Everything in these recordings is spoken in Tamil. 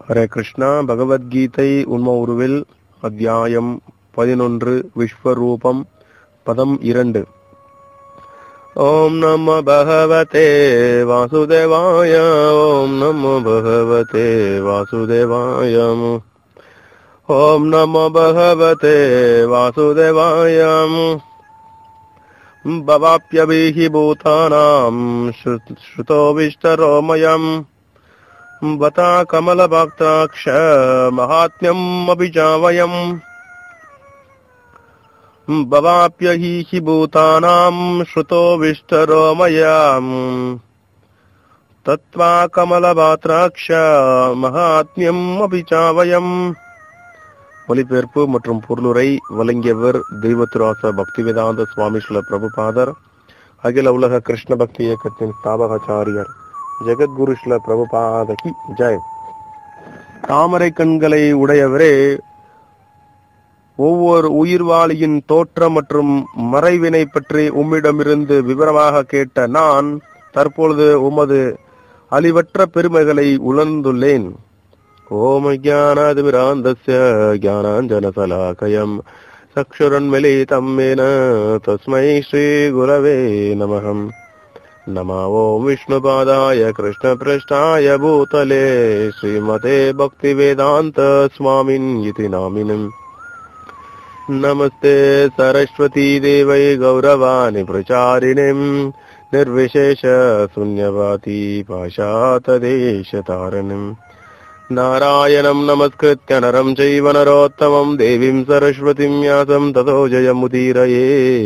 ஹரே கிருஷ்ணா பகவத்கீதை உண்ம உருவில் அத்தியாயம் பதினொன்று விஸ்வரூபம் பதம் இரண்டு ஓம் நம பகவதே வாசுதேவாய ஓம் நம பகவதே வாசுதேவாய ஓம் நம பகவதே வாசுதேவாய भवाप्यभिः भूतानाम् श्रुतोऽविष्टरोमयम् बता कमलभक्ताक्ष महात्म्यम् अपि च वयम् भवाप्य हि भूतानाम् श्रुतोऽविष्टरोमयम् तत्त्वा कमलभात्राक्ष மகாத்மியம் अपि च वयम् மொழிபெயர்ப்பு மற்றும் பொருளுரை வழங்கியவர் தெய்வத்துராச பக்திவேதாந்த சுவாமி ஸ்ரீல பிரபுபாதர் அகில உலக கிருஷ்ண பக்தி இயக்கத்தின் ஸ்தாபகாச்சாரியர் ஜெகத்குரு ஸ்ரீல பிரபுபாதகி ஜெய் தாமரை கண்களை உடையவரே ஒவ்வொரு உயிர்வாளியின் தோற்றம் மற்றும் மறைவினை பற்றி உம்மிடமிருந்து விவரமாக கேட்ட நான் தற்பொழுது உமது அழிவற்ற பெருமைகளை உணர்ந்துள்ளேன் ॐ ज्ञानादिमिरान्दस्य ज्ञानाञ्जनशलाकयम् चक्षुरन्मिलितं येन तस्मै श्रीगुरवे नमः नमो ॐ विष्णुपादाय कृष्णपृष्ठाय भूतले श्रीमते भक्तिवेदान्त स्वामिन् इति नामिनम् नमस्ते सरस्वती देवै गौरवाणि प्रचारिणीम् निर्विशेष शून्यवाती पाशातदेशतारिणीम् नारायणम् नमस्कृत्य नरम् चैव नरोत्तमम् देवीम् सरस्वतीम् यासम् ततो जयमुदीरये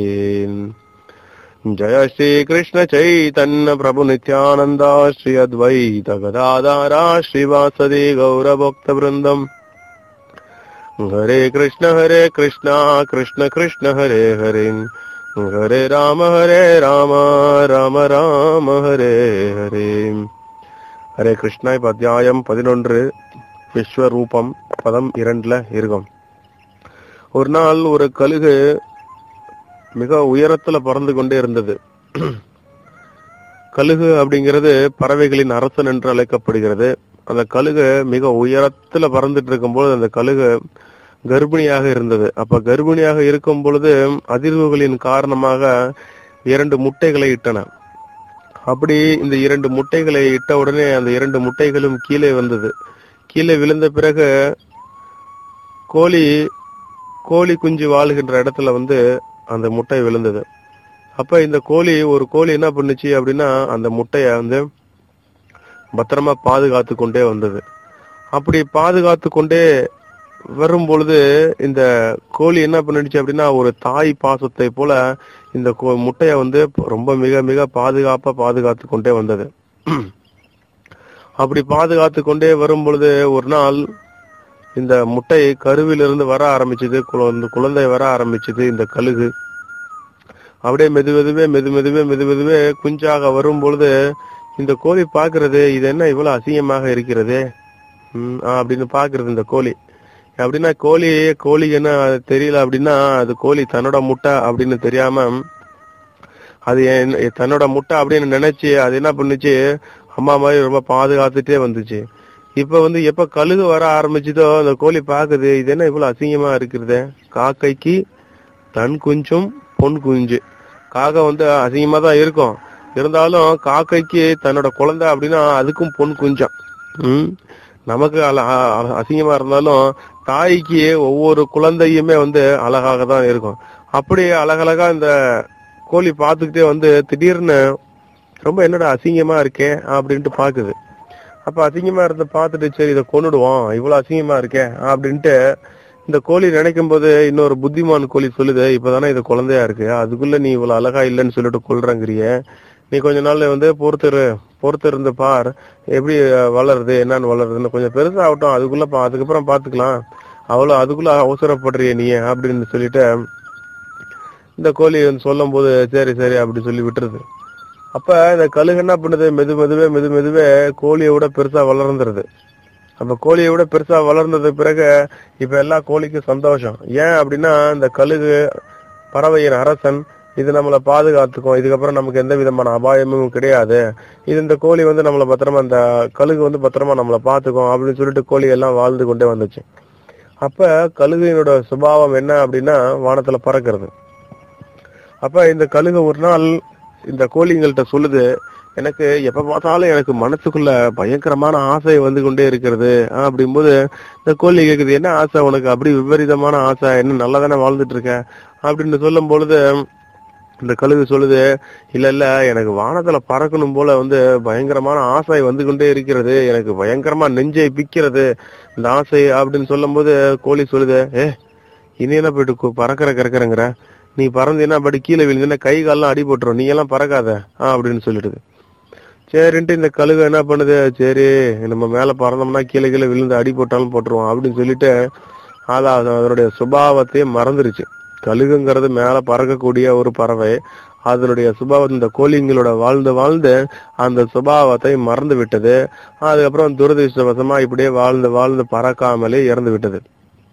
जय श्रीकृष्ण चैतन्य प्रभु नित्यानन्दा श्री अद्वैत गदाधारा श्रीवासदि गौरभक्तवृन्दम् हरे कृष्ण हरे कृष्ण कृष्ण कृष्ण हरे हरे हरे राम हरे राम राम राम हरे हरे ஹரே கிருஷ்ணா இப்ப அத்தியாயம் பதினொன்று விஸ்வரூபம் பதம் இரண்டுல இருக்கும் ஒரு நாள் ஒரு கழுகு மிக உயரத்துல பறந்து கொண்டே இருந்தது கழுகு அப்படிங்கிறது பறவைகளின் அரசன் என்று அழைக்கப்படுகிறது அந்த கழுகு மிக உயரத்துல பறந்துட்டு இருக்கும்போது அந்த கழுகு கர்ப்பிணியாக இருந்தது அப்ப கர்ப்பிணியாக இருக்கும் பொழுது அதிர்வுகளின் காரணமாக இரண்டு முட்டைகளை இட்டன அப்படி இந்த இரண்டு முட்டைகளை இட்ட உடனே அந்த இரண்டு முட்டைகளும் கீழே வந்தது கீழே விழுந்த பிறகு கோழி கோழி குஞ்சு வாழுகின்ற இடத்துல வந்து அந்த முட்டை விழுந்தது அப்ப இந்த கோழி ஒரு கோழி என்ன பண்ணுச்சு அப்படின்னா அந்த முட்டைய வந்து பத்திரமா பாதுகாத்து கொண்டே வந்தது அப்படி பாதுகாத்து கொண்டே வரும் பொழுது இந்த கோழி என்ன பண்ணிடுச்சு அப்படின்னா ஒரு தாய் பாசத்தை போல இந்த முட்டைய வந்து ரொம்ப மிக மிக பாதுகாப்பா பாதுகாத்து கொண்டே வந்தது அப்படி பாதுகாத்து கொண்டே வரும் பொழுது ஒரு நாள் இந்த முட்டை கருவிலிருந்து வர ஆரம்பிச்சது குழந்தை வர ஆரம்பிச்சது இந்த கழுகு அப்படியே மெது மெதுவே மெது மெதுவே மெது மெதுவே குஞ்சாக வரும் பொழுது இந்த கோழி பாக்குறது இது என்ன இவ்வளவு அசிங்கமாக இருக்கிறது உம் அப்படின்னு பாக்குறது இந்த கோழி அப்படின்னா கோழி கோழி என்ன தெரியல அப்படின்னா அது கோழி தன்னோட முட்டை அப்படின்னு தெரியாம அது தன்னோட முட்டை அப்படின்னு நினைச்சு அது என்ன பண்ணுச்சு அம்மா மாதிரி ரொம்ப பாதுகாத்துட்டே வந்துச்சு இப்ப வந்து எப்ப கழுகு வர ஆரம்பிச்சதோ அந்த கோழி பாக்குது இது என்ன இவ்வளவு அசிங்கமா இருக்கிறது காக்கைக்கு தன் குஞ்சும் பொன் குஞ்சு காக்கை வந்து அசிங்கமா தான் இருக்கும் இருந்தாலும் காக்கைக்கு தன்னோட குழந்தை அப்படின்னா அதுக்கும் பொன் குஞ்சம் உம் நமக்கு அசிங்கமா இருந்தாலும் தாய்க்கு ஒவ்வொரு குழந்தையுமே வந்து அழகாக தான் இருக்கும் அப்படி அழகழகா இந்த கோழி பார்த்துக்கிட்டே வந்து திடீர்னு ரொம்ப என்னடா அசிங்கமா இருக்கே அப்படின்ட்டு பாக்குது அப்ப அசிங்கமா இருந்த பார்த்துட்டு சரி இதை கொண்டுடுவோம் இவ்வளவு அசிங்கமா இருக்கே அப்படின்ட்டு இந்த கோழி நினைக்கும் போது இன்னொரு புத்திமான் கோழி சொல்லுது இப்பதானே இது குழந்தையா இருக்கு அதுக்குள்ள நீ இவ்வளவு அழகா இல்லைன்னு சொல்லிட்டு கொள்றங்கிறிய நீ கொஞ்ச நாள்ல வந்து பொறுத்துரு பொறுத்து இருந்து பார் எப்படி வளருது என்னன்னு வளருதுன்னு கொஞ்சம் பெருசா ஆகட்டும் அதுக்குள்ள அதுக்கப்புறம் பாத்துக்கலாம் அவ்வளவு அதுக்குள்ள அவசரப்படுறிய நீ அப்படின்னு சொல்லிட்டு இந்த கோழி சொல்லும் போது சரி சரி அப்படி சொல்லி விட்டுருது அப்ப இந்த கழுகு என்ன பண்ணுது மெது மெதுவே மெது மெதுவே கோழியை விட பெருசா வளர்ந்துருது அப்ப கோழியை விட பெருசா வளர்ந்தது பிறகு இப்ப எல்லா கோழிக்கும் சந்தோஷம் ஏன் அப்படின்னா இந்த கழுகு பறவையின் அரசன் இது நம்மளை பாதுகாத்துக்கும் இதுக்கப்புறம் நமக்கு எந்த விதமான அபாயமும் கிடையாது இது இந்த கோழி வந்து நம்மளை பத்திரமா இந்த கழுகு வந்து பத்திரமா நம்மளை பாத்துக்கும் அப்படின்னு சொல்லிட்டு கோழி எல்லாம் வாழ்ந்து கொண்டே வந்துச்சு அப்ப கழுகையினோட சுபாவம் என்ன அப்படின்னா வானத்துல பறக்கிறது அப்ப இந்த கழுகு ஒரு நாள் இந்த கோழிங்கள்ட்ட சொல்லுது எனக்கு எப்ப பார்த்தாலும் எனக்கு மனசுக்குள்ள பயங்கரமான ஆசை வந்து கொண்டே இருக்கிறது ஆஹ் அப்படிங்கும்போது இந்த கோழி கேக்குது என்ன ஆசை உனக்கு அப்படி விபரீதமான ஆசை என்ன நல்லா தானே வாழ்ந்துட்டு இருக்க அப்படின்னு சொல்லும் பொழுது இந்த கழுகு சொல்லுது இல்ல இல்ல எனக்கு வானத்துல பறக்கணும் போல வந்து பயங்கரமான ஆசை வந்து கொண்டே இருக்கிறது எனக்கு பயங்கரமா நெஞ்சை பிக்கிறது இந்த ஆசை அப்படின்னு சொல்லும் போது கோழி சொல்லுது ஏ இனி என்ன போயிட்டு கு- பறக்கிற கறக்குறங்கிற நீ பறந்தீன்னா படி கீழே விழுந்தீங்கன்னா கை கால்லாம் அடி போட்டுரும் நீ எல்லாம் பறக்காத ஆ அப்படின்னு சொல்லிடுது சரின்ட்டு இந்த கழுகு என்ன பண்ணுது சரி நம்ம மேல பறந்தோம்னா கீழே கீழே விழுந்து அடி போட்டாலும் போட்டுருவோம் அப்படின்னு சொல்லிட்டு அதான் அதனுடைய சுபாவத்தையே மறந்துருச்சு கழுகுங்கிறது மேல பறக்கக்கூடிய ஒரு பறவை அதனுடைய சுபாவம் இந்த கோழிங்களோட வாழ்ந்து வாழ்ந்து அந்த சுபாவத்தை மறந்து விட்டது அதுக்கப்புறம் துரதிருஷ்டவசமா இப்படியே வாழ்ந்து வாழ்ந்து பறக்காமலே இறந்து விட்டது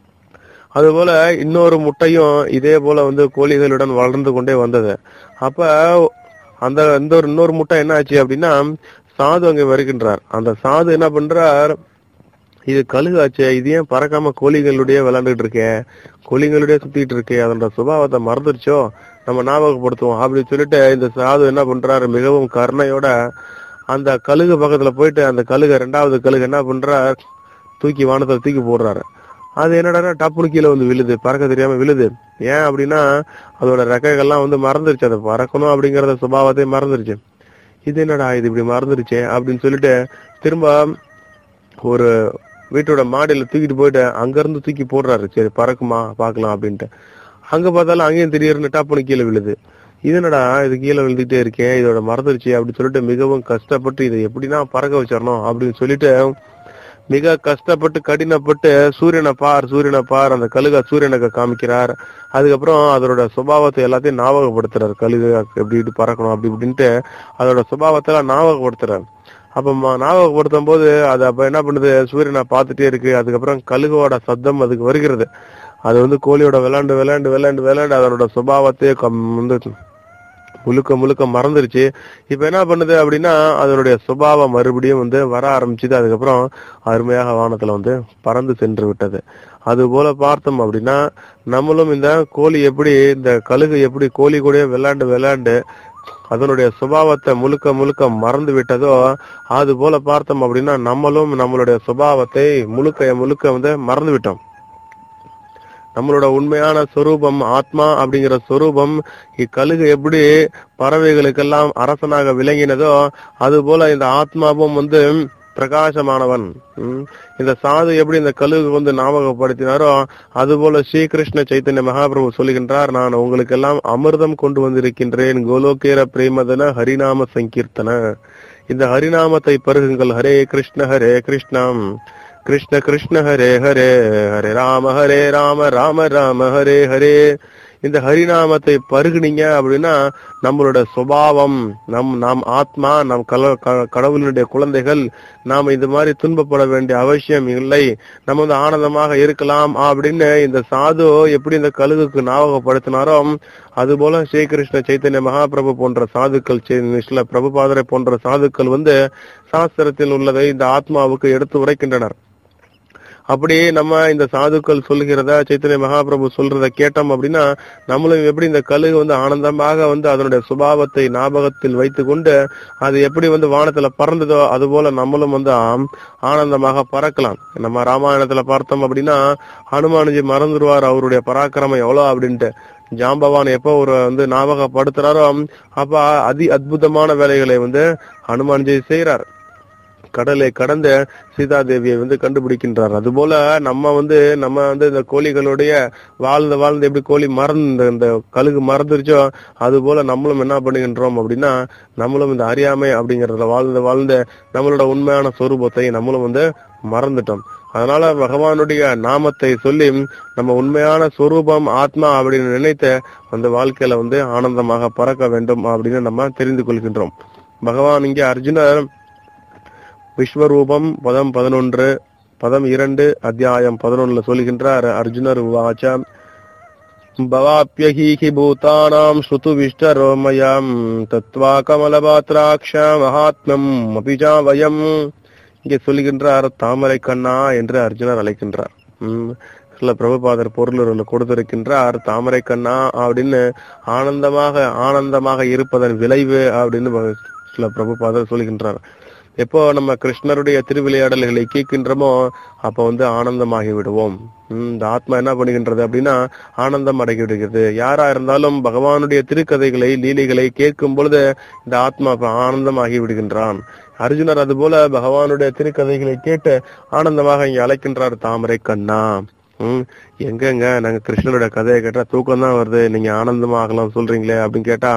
அதுபோல இன்னொரு முட்டையும் இதே போல வந்து கோழிகளுடன் வளர்ந்து கொண்டே வந்தது அப்ப அந்த இந்த ஒரு இன்னொரு முட்டை என்ன ஆச்சு அப்படின்னா சாது அங்கே வருகின்றார் அந்த சாது என்ன பண்றார் இது கழுகு ஆச்சே இது ஏன் பறக்காம கோழிகளுடைய விளையாண்டுட்டு இருக்கேன் கோழிகளுடைய சுத்திட்டு இருக்கே அதோட சுபாவத்தை மறந்துருச்சோ நம்ம ஞாபகப்படுத்துவோம் அப்படின்னு சொல்லிட்டு இந்த சாது என்ன பண்றாரு மிகவும் கருணையோட அந்த கழுகு பக்கத்துல போயிட்டு அந்த கழுகு ரெண்டாவது கழுகு என்ன பண்றார் தூக்கி வானத்துல தூக்கி போடுறாரு அது என்னடா டப்புனு கீழே வந்து விழுது பறக்க தெரியாம விழுது ஏன் அப்படின்னா அதோட ரெக்கைகள்லாம் வந்து மறந்துருச்சு அதை பறக்கணும் அப்படிங்கறத சுபாவத்தை மறந்துருச்சு இது என்னடா இது இப்படி மறந்துருச்சே அப்படின்னு சொல்லிட்டு திரும்ப ஒரு வீட்டோட மாடியில தூக்கிட்டு போயிட்டு அங்க இருந்து தூக்கி போடுறாரு சரி பறக்குமா பார்க்கலாம் அப்படின்ட்டு அங்க பார்த்தாலும் அங்கேயும் திடீர்னு டப்புனு கீழே விழுது இது என்னடா இது கீழே விழுந்துட்டே இருக்கேன் இதோட மறந்துருச்சு அப்படின்னு சொல்லிட்டு மிகவும் கஷ்டப்பட்டு இதை எப்படின்னா பறக்க வச்சிடணும் அப்படின்னு சொல்லிட்டு மிக கஷ்டப்பட்டு கடினப்பட்டு சூரியனை பார் சூரியனை பார் அந்த கழுக சூரியனுக்கு காமிக்கிறார் அதுக்கப்புறம் அதோட சுபாவத்தை எல்லாத்தையும் ஞாபகப்படுத்துறாரு கழுகு எப்படி இப்படி பறக்கணும் அப்படி இப்படின்ட்டு அதோட சுபாவத்தை எல்லாம் ஞாபகப்படுத்துறாரு அப்ப ம- ஞாபகப்படுத்தும் போது அது அப்ப என்ன பண்ணுது சூரியனை பார்த்துட்டே இருக்கு அதுக்கப்புறம் கழுகோட சத்தம் அதுக்கு வருகிறது அது வந்து கோழியோட விளையாண்டு விளையாண்டு விளையாண்டு விளையாண்டு அதனோட சுபாவத்தையே கம் வந்து முழுக்க முழுக்க மறந்துருச்சு இப்ப என்ன பண்ணுது அப்படின்னா அதனுடைய சுபாவம் மறுபடியும் வந்து வர ஆரம்பிச்சுது அதுக்கப்புறம் அருமையாக வானத்துல வந்து பறந்து சென்று விட்டது அது போல பார்த்தோம் அப்படின்னா நம்மளும் இந்த கோழி எப்படி இந்த கழுகு எப்படி கோழி கூட விளையாண்டு விளையாண்டு அதனுடைய சுபாவத்தை முழுக்க முழுக்க மறந்து விட்டதோ அது போல பார்த்தோம் அப்படின்னா நம்மளும் நம்மளுடைய சுபாவத்தை முழுக்க முழுக்க வந்து மறந்து விட்டோம் நம்மளோட உண்மையான சொரூபம் ஆத்மா அப்படிங்கிற சொரூபம் இக்கழுகு எப்படி பறவைகளுக்கெல்லாம் அரசனாக விளங்கினதோ அது போல இந்த ஆத்மாவும் வந்து பிரகாசமானவன் ம். இந்த சாது எப்படி இந்த கழுகு வந்து ஞாபகப்படுத்தினாரோ அதுபோல ஸ்ரீகிருஷ்ண சைத்தன்ய மகாபிரபு சொல்லுகின்றார் நான் உங்களுக்கெல்லாம் அமிர்தம் கொண்டு வந்திருக்கின்றேன் கோலோகேர பிரேமதன ஹரிநாம சங்கீர்த்தன இந்த ஹரிநாமத்தை பருகுங்கள் ஹரே கிருஷ்ண ஹரே கிருஷ்ணம் கிருஷ்ண கிருஷ்ண ஹரே ஹரே ஹரே ராம ஹரே ராம ராம ராம ஹரே ஹரே இந்த ஹரிநாமத்தை பருகுனீங்க அப்படின்னா நம்மளோட சுபாவம் நம் நாம் ஆத்மா நம் கல க- கடவுளினுடைய குழந்தைகள் நாம் இது மாதிரி துன்பப்பட வேண்டிய அவசியம் இல்லை நம்ம வந்து ஆனந்தமாக இருக்கலாம் அப்படின்னு இந்த சாது எப்படி இந்த கழுகுக்கு ஞாபகப்படுத்தினாரோ அதுபோல ஸ்ரீகிருஷ்ண சைத்தன்ய மகாபிரபு போன்ற சாதுக்கள் ஸ்ரீ- ஸ்ரீல பிரபுபாதரை போன்ற சாதுக்கள் வந்து சாஸ்திரத்தில் உள்ளதை இந்த ஆத்மாவுக்கு எடுத்து உரைக்கின்றனர் அப்படி நம்ம இந்த சாதுக்கள் சொல்லுகிறத சைத்தன்ய மகாபிரபு சொல்றத கேட்டோம் அப்படின்னா நம்மளும் எப்படி இந்த கழுகு வந்து ஆனந்தமாக வந்து அதனுடைய சுபாவத்தை ஞாபகத்தில் வைத்துக்கொண்டு அது எப்படி வந்து வானத்துல பறந்ததோ அது போல நம்மளும் வந்து ஆம், ஆனந்தமாக பறக்கலாம் நம்ம ராமாயணத்துல பார்த்தோம் அப்படின்னா ஹனுமானுஜி மறந்துடுவார் அவருடைய பராக்கிரமம் எவ்வளவு அப்படின்ட்டு ஜாம்பவான் எப்ப ஒரு வந்து ஞாபகப்படுத்துறாரோ அப்ப அதி அற்புதமான வேலைகளை வந்து ஹனுமான்ஜி செய்யறார் கடலை கடந்த சீதாதேவியை வந்து கண்டுபிடிக்கின்றார் அதுபோல நம்ம வந்து நம்ம வந்து இந்த கோழிகளுடைய வாழ்ந்து வாழ்ந்து எப்படி கோழி மறந்து இந்த கழுகு மறந்துருச்சோ அது போல நம்மளும் என்ன பண்ணுகின்றோம் அப்படின்னா நம்மளும் இந்த அறியாமை அப்படிங்கறதுல வாழ்ந்து வாழ்ந்து நம்மளோட உண்மையான சொரூபத்தை நம்மளும் வந்து மறந்துட்டோம் அதனால பகவானுடைய நாமத்தை சொல்லி நம்ம உண்மையான சொரூபம் ஆத்மா அப்படின்னு நினைத்து அந்த வாழ்க்கையில வந்து ஆனந்தமாக பறக்க வேண்டும் அப்படின்னு நம்ம தெரிந்து கொள்கின்றோம் பகவான் இங்கே அர்ஜுனர் விஸ்வரூபம் பதம் பதினொன்று பதம் இரண்டு அத்தியாயம் பதினொன்னுல சொல்கின்றார் அர்ஜுனர் உவாச்ச भवाप्यहीहि भूतानाम् श्रुतुविष्टरोमयम् தத்வா கமலபாத்ராட்ச மகாத்மம் அபிஜா வயம் இங்கே சொல்லுகின்றார் தாமரை கண்ணா என்று அர்ஜுனர் அழைக்கின்றார் உம் சில பிரபுபாதர் பொருள் கொடுத்திருக்கின்றார் தாமரை கண்ணா அப்படின்னு ஆனந்தமாக ஆனந்தமாக இருப்பதன் விளைவு அப்படின்னு சில பிரபுபாதர் சொல்கின்றார் எப்போ நம்ம கிருஷ்ணருடைய திருவிளையாடல்களை கேட்கின்றோமோ அப்ப வந்து ஆனந்தமாகி விடுவோம் உம் இந்த ஆத்மா என்ன பண்ணுகின்றது அப்படின்னா ஆனந்தம் அடங்கி விடுகிறது யாரா இருந்தாலும் பகவானுடைய திருக்கதைகளை லீலைகளை கேட்கும் பொழுது இந்த ஆத்மா அப்ப ஆனந்தமாகி விடுகின்றான் அர்ஜுனர் அதுபோல பகவானுடைய திருக்கதைகளை கேட்டு ஆனந்தமாக இங்க அழைக்கின்றார் தாமரை கண்ணா உம் எங்கங்க நாங்க கிருஷ்ணருடைய கதையை கேட்டா தூக்கம் தான் வருது நீங்க ஆனந்தமாகலாம் சொல்றீங்களே அப்படின்னு கேட்டா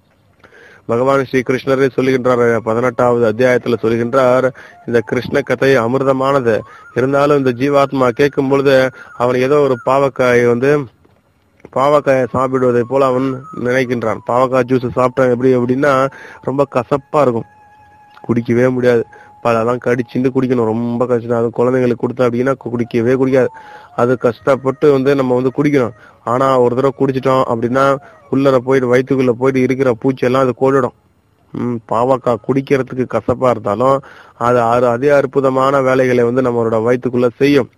பகவான் ஸ்ரீ கிருஷ்ணரே சொல்லுகின்றார் பதினெட்டாவது அத்தியாயத்துல சொல்லுகின்றார் இந்த கிருஷ்ண கதை அமிர்தமானது இருந்தாலும் இந்த ஜீவாத்மா கேட்கும் பொழுது அவன் ஏதோ ஒரு பாவக்காயை வந்து பாவக்காயை சாப்பிடுவதை போல அவன் நினைக்கின்றான் பாவக்காய் ஜூஸ் சாப்பிட்டான் எப்படி அப்படின்னா ரொம்ப கசப்பா இருக்கும் குடிக்கவே முடியாது பழம் கடிச்சுட்டு குடிக்கணும் ரொம்ப கஷ்டம் அது குழந்தைங்களுக்கு கொடுத்தோம் அப்படின்னா குடிக்கவே குடிக்காது அது கஷ்டப்பட்டு வந்து நம்ம வந்து குடிக்கணும் ஆனா ஒரு தடவை குடிச்சிட்டோம் அப்படின்னா உள்ளர போயிட்டு வயிற்றுக்குள்ள போயிட்டு இருக்கிற பூச்சி எல்லாம் அது கொள்ளிடும் உம் பாவக்காய் குடிக்கிறதுக்கு கசப்பா இருந்தாலும் அது அரு- அதே அற்புதமான வேலைகளை வந்து நம்மளோட வயிற்றுக்குள்ள செய்யும்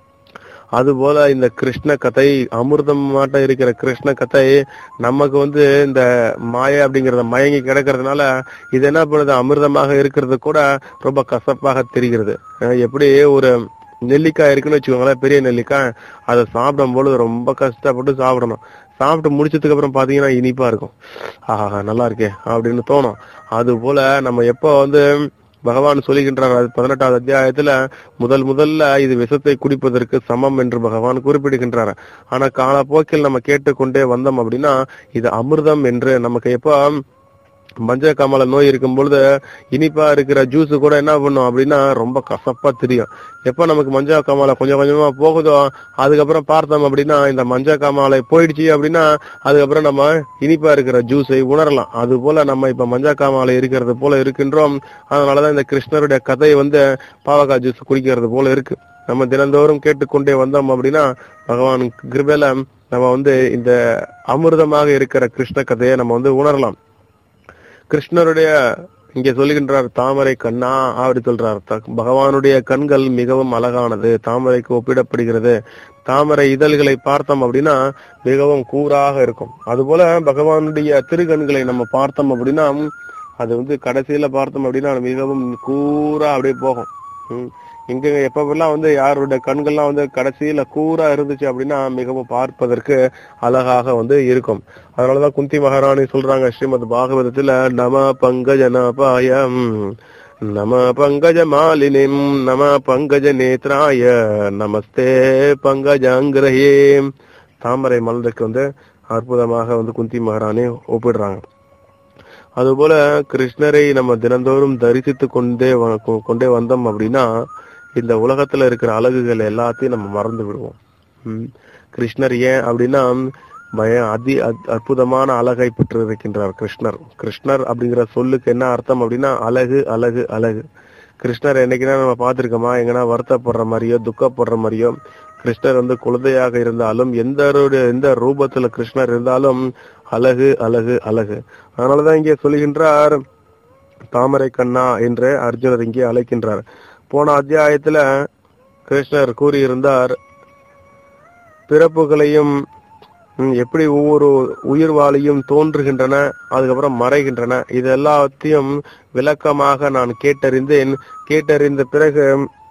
அதுபோல இந்த கிருஷ்ண கதை அமிர்தம் மாட்டம் இருக்கிற கிருஷ்ண கதை நமக்கு வந்து இந்த மாயை அப்படிங்கறத மயங்கி கிடக்கிறதுனால இது என்ன பண்ணுது அமிர்தமாக இருக்கிறது கூட ரொம்ப கசப்பாக தெரிகிறது அஹ் எப்படி ஒரு நெல்லிக்காய் இருக்குன்னு வச்சுக்கோங்களேன் பெரிய நெல்லிக்காய் அதை சாப்பிடும் பொழுது ரொம்ப கஷ்டப்பட்டு சாப்பிடணும் சாப்பிட்டு முடிச்சதுக்கு அப்புறம் பாத்தீங்கன்னா இனிப்பா இருக்கும் ஆஹா நல்லா இருக்கே அப்படின்னு தோணும் அது போல நம்ம எப்போ வந்து பகவான் சொல்லுகின்றார் அது பதினெட்டாவது அத்தியாயத்துல முதல் முதல்ல இது விஷத்தை குடிப்பதற்கு சமம் என்று பகவான் குறிப்பிடுகின்றார் ஆனா காலப்போக்கில் நம்ம கேட்டுக்கொண்டே வந்தோம் அப்படின்னா இது அமிர்தம் என்று நமக்கு எப்போ மஞ்ச காமால நோய் இருக்கும் பொழுது இனிப்பா இருக்கிற ஜூஸ் கூட என்ன பண்ணும் அப்படின்னா ரொம்ப கசப்பா தெரியும் எப்ப நமக்கு மஞ்சா காமாலை கொஞ்சம் கொஞ்சமா போகுதோ அதுக்கப்புறம் பார்த்தோம் அப்படின்னா இந்த மஞ்சா காமாலை போயிடுச்சு அப்படின்னா அதுக்கப்புறம் நம்ம இனிப்பா இருக்கிற ஜூஸை உணரலாம் அது போல நம்ம இப்ப மஞ்சா காமாலை இருக்கிறது போல இருக்கின்றோம் அதனாலதான் இந்த கிருஷ்ணருடைய கதை வந்து பாவக்காய் ஜூஸ் குடிக்கிறது போல இருக்கு நம்ம தினந்தோறும் கேட்டுக்கொண்டே வந்தோம் அப்படின்னா பகவான் கிருபையில நம்ம வந்து இந்த அமிர்தமாக இருக்கிற கிருஷ்ண கதையை நம்ம வந்து உணரலாம் கிருஷ்ணருடைய இங்கே சொல்லுகின்றார் தாமரை கண்ணா அப்படி சொல்றார் த- பகவானுடைய கண்கள் மிகவும் அழகானது தாமரைக்கு ஒப்பிடப்படுகிறது தாமரை இதழ்களை பார்த்தோம் அப்படின்னா மிகவும் கூராக இருக்கும் அதுபோல பகவானுடைய திருக்கண்களை நம்ம பார்த்தோம் அப்படின்னா அது வந்து கடைசியில பார்த்தோம் அப்படின்னா மிகவும் கூரா அப்படியே போகும் உம் இங்க எப்பவெல்லாம் வந்து யாருடைய கண்கள்லாம் வந்து கடைசியில கூரா இருந்துச்சு அப்படின்னா மிகவும் பார்ப்பதற்கு அழகாக வந்து இருக்கும் அதனாலதான் குந்தி மகாராணி சொல்றாங்க ஸ்ரீமத் பாகவதத்துல நம பங்கஜ நபாயம் நம பங்கஜ மாலினிம் நம பங்கஜ நேத்ராய நமஸ்தே பங்கஜாங்கிரஹே தாமரை மலருக்கு வந்து அற்புதமாக வந்து குந்தி மகாராணி ஒப்பிடுறாங்க அதுபோல கிருஷ்ணரை நம்ம தினந்தோறும் தரிசித்து கொண்டே வ- கொ- கொண்டே வந்தோம் அப்படின்னா இந்த உலகத்துல இருக்கிற அழகுகள் எல்லாத்தையும் நம்ம மறந்து விடுவோம் ம். கிருஷ்ணர் ஏன் அப்படின்னா பய அதி அத்- அற்புதமான அழகை பெற்றிருக்கின்றார் கிருஷ்ணர் கிருஷ்ணர் அப்படிங்கிற சொல்லுக்கு என்ன அர்த்தம் அப்படின்னா அழகு அழகு அழகு கிருஷ்ணர் என்னைக்குன்னா நம்ம பார்த்திருக்கோமா எங்கன்னா வருத்தப்படுற மாதிரியோ துக்கப்படுற மாதிரியோ கிருஷ்ணர் வந்து குழந்தையாக இருந்தாலும் எந்த ஒரு- எந்த ரூபத்துல கிருஷ்ணர் இருந்தாலும் அழகு அழகு அழகு அதனாலதான் இங்கே சொல்லுகின்றார் தாமரை கண்ணா என்று அர்ஜுனர் இங்கே அழைக்கின்றார் போன அத்தியாயத்துல கிருஷ்ணர் கூறியிருந்தார் பிறப்புகளையும் ம், எப்படி ஒவ்வொரு உயிர்வாளியும் தோன்றுகின்றன அதுக்கப்புறம் மறைகின்றன இது எல்லாத்தையும் விளக்கமாக நான் கேட்டறிந்தேன் கேட்டறிந்த பிறகு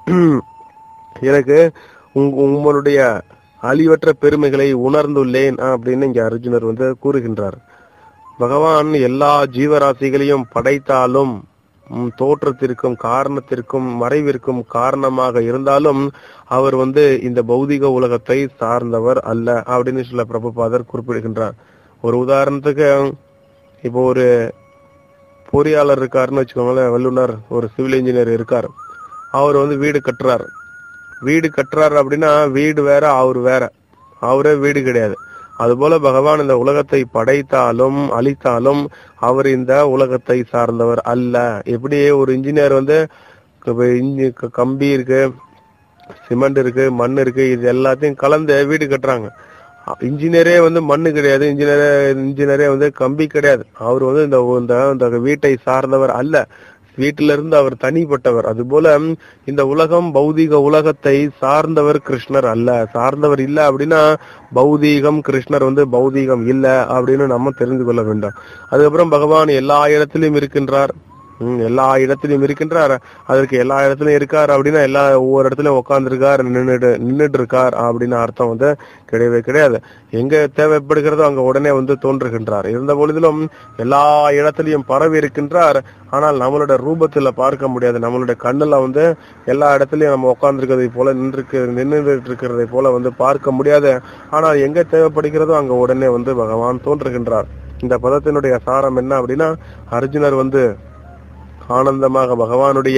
எனக்கு உங்- உங்களுடைய அழிவற்ற பெருமைகளை உணர்ந்துள்ளேன் அப்படின்னு இங்க அர்ஜுனர் வந்து கூறுகின்றார் பகவான் எல்லா ஜீவராசிகளையும் படைத்தாலும் ம், தோற்றத்திற்கும் காரணத்திற்கும் மறைவிற்கும் காரணமாக இருந்தாலும் அவர் வந்து இந்த பௌதிக உலகத்தை சார்ந்தவர் அல்ல அப்படின்னு சில பிரபுபாதர் குறிப்பிடுகின்றார் ஒரு உதாரணத்துக்கு இப்போ ஒரு பொறியாளர் இருக்காருன்னு வச்சுக்கோங்களேன் வல்லுனர் ஒரு சிவில் இன்ஜினியர் இருக்கார் அவர் வந்து வீடு கட்டுறார் வீடு கட்டுறாரு அப்படின்னா வீடு வேற அவர் வேற அவரே வீடு கிடையாது அதுபோல பகவான் இந்த உலகத்தை படைத்தாலும் அழித்தாலும் அவர் இந்த உலகத்தை சார்ந்தவர் அல்ல எப்படி ஒரு இன்ஜினியர் வந்து இப்ப இன்ஜி க- கம்பி இருக்கு சிமெண்ட் இருக்கு மண் இருக்கு இது எல்லாத்தையும் கலந்து வீடு கட்டுறாங்க இன்ஜினியரே வந்து மண்ணு கிடையாது இன்ஜினியரே இன்ஜினியரே வந்து கம்பி கிடையாது அவர் வந்து இந்த இந்த- இந்த வீட்டை சார்ந்தவர் அல்ல வீட்டில இருந்து அவர் தனிப்பட்டவர் அதுபோல இந்த உலகம் பௌதீக உலகத்தை சார்ந்தவர் கிருஷ்ணர் அல்ல சார்ந்தவர் இல்ல அப்படின்னா பௌதீகம் கிருஷ்ணர் வந்து பௌதீகம் இல்ல அப்படின்னு நம்ம தெரிந்து கொள்ள வேண்டும் அதுக்கப்புறம் பகவான் எல்லா இடத்திலும் இருக்கின்றார் ம், எல்லா இடத்திலும் இருக்கின்றார் அதற்கு எல்லா இடத்துலயும் இருக்கார் அப்படின்னா எல்லா ஒவ்வொரு இடத்துலயும் உட்கார்ந்துருக்கார் நின்னுட்டு நின்னுட்டு இருக்கார் அப்படின்னு அர்த்தம் வந்து கிடையவே கிடையாது எங்க தேவைப்படுகிறதோ அங்க உடனே வந்து தோன்றுகின்றார் இருந்த பொழுதிலும் எல்லா இடத்திலையும் பரவி இருக்கின்றார் ஆனால் நம்மளோட ரூபத்துல பார்க்க முடியாது நம்மளுடைய கண்ணுல வந்து எல்லா இடத்துலயும் நம்ம உட்கார்ந்துருக்கிறதை போல நின்று நின்றுட்டு இருக்கிறதை போல வந்து பார்க்க முடியாது ஆனால் எங்க தேவைப்படுகிறதோ அங்க உடனே வந்து பகவான் தோன்றுகின்றார் இந்த பதத்தினுடைய சாரம் என்ன அப்படின்னா அர்ஜுனர் வந்து ஆனந்தமாக பகவானுடைய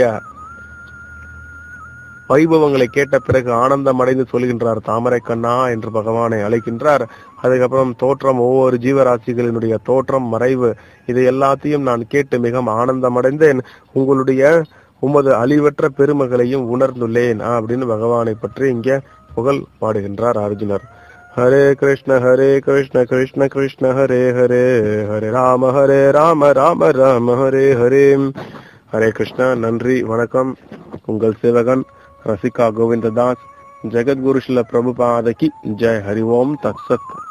வைபவங்களை கேட்ட பிறகு ஆனந்தம் அடைந்து சொல்கின்றார் தாமரை கண்ணா என்று பகவானை அழைக்கின்றார் அதுக்கப்புறம் தோற்றம் ஒவ்வொரு ஜீவராசிகளினுடைய தோற்றம் மறைவு இது எல்லாத்தையும் நான் கேட்டு மிக ஆனந்தம் அடைந்தேன் உங்களுடைய உமது அழிவற்ற பெருமகளையும் உணர்ந்துள்ளேன் அப்படின்னு பகவானை பற்றி இங்க புகழ் பாடுகின்றார் அர்ஜுனர் ஹரே கிருஷ்ண ஹரே கிருஷ்ண கிருஷ்ண கிருஷ்ண ஹரே ஹரே ஹரே ராம ஹரே ராம ராம ராம ஹரே ஹரே ஹரே கிருஷ்ணா நன்றி வணக்கம் உங்கள் சேவகன் ரசிகா கோவிந்ததாஸ் ஜெகத்குரு ஸ்ரீல பிரபுபாதகி ஜெய் ஹரி ஓம் தத்சத்